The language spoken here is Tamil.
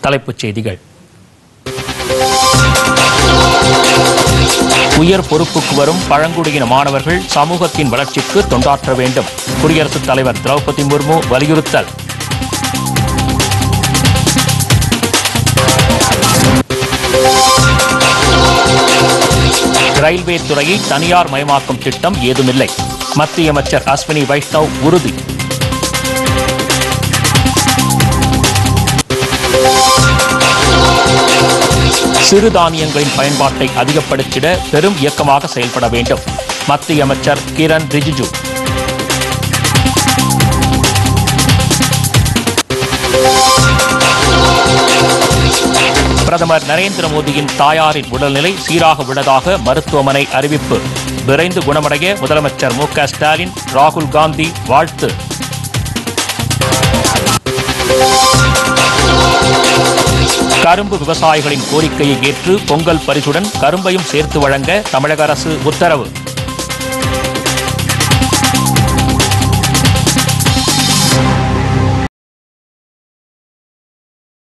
தலைப்புச் செய்திகள் உயர் பொறுப்புக்கு வரும் பழங்குடியின மாணவர்கள் சமூகத்தின் வளர்ச்சிக்கு தொண்டாற்ற வேண்டும் குடியரசுத் தலைவர் திரௌபதி முர்மு வலியுறுத்தல் ரயில்வே துறையை தனியார் மயமாக்கும் திட்டம் ஏதுமில்லை மத்திய அமைச்சர் அஸ்வினி வைஷ்ணவ் உறுதி சிறுதானியங்களின் பயன்பாட்டை அதிகப்படுத்திட பெரும் இயக்கமாக செயல்பட வேண்டும் மத்திய அமைச்சர் கிரண் ரிஜிஜு பிரதமர் நரேந்திர மோடியின் தாயாரின் உடல்நிலை சீராக உள்ளதாக மருத்துவமனை அறிவிப்பு விரைந்து குணமடைய முதலமைச்சர் மு க ஸ்டாலின் ராகுல் காந்தி வாழ்த்து கரும்பு விவசாயிகளின் கோரிக்கையை ஏற்று பொங்கல் பரிசுடன் கரும்பையும் சேர்த்து வழங்க தமிழக அரசு உத்தரவு